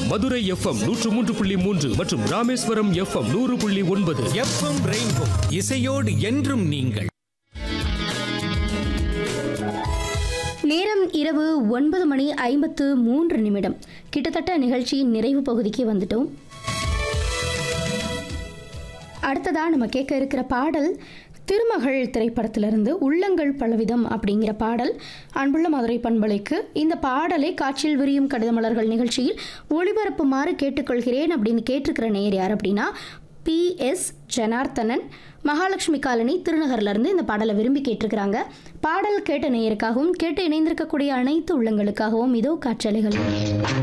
Madurai FM நூற்று மூன்று புள்ளி மூன்று மற்றும் ராமேஸ்வரம் எஃப்எம் நூறு புள்ளி ஒன்பது எஃப்எம் ரெயின்போ இசையோடு என்றும் நீங்கள் நேரம் இரவு ஒன்பது மணி ஐம்பத்து மூன்று நிமிடம் கிட்டத்தட்ட நிகழ்ச்சியின் நிறைவு பகுதிக்கு வந்துட்டோம் அடுத்ததா நம்ம கேட்க இருக்கிற பாடல் திருமகள் திரைப்படத்திலிருந்து உள்ளங்கள் பலவிதம் அப்படிங்கிற பாடல் அன்புள்ள மதுரை பண்பலைக்கு இந்த பாடலை காட்சியில் விரியும் கடிதமலர்கள் நிகழ்ச்சியில் ஒளிபரப்புமாறு கேட்டுக்கொள்கிறேன் அப்படின்னு கேட்டிருக்கிற நேயர் யார் அப்படின்னா P S Janardhanan Mahalakshmi colony திருநகர்ல இருந்து இந்த பாடலை விரும்பி கேட்டிருக்கிறாங்க பாடல் கேட்ட நேயருக்காகவும் கேட்டு இணைந்திருக்கக்கூடிய அனைத்து உள்ளங்களுக்காகவும் இதோ காற்றலைகள்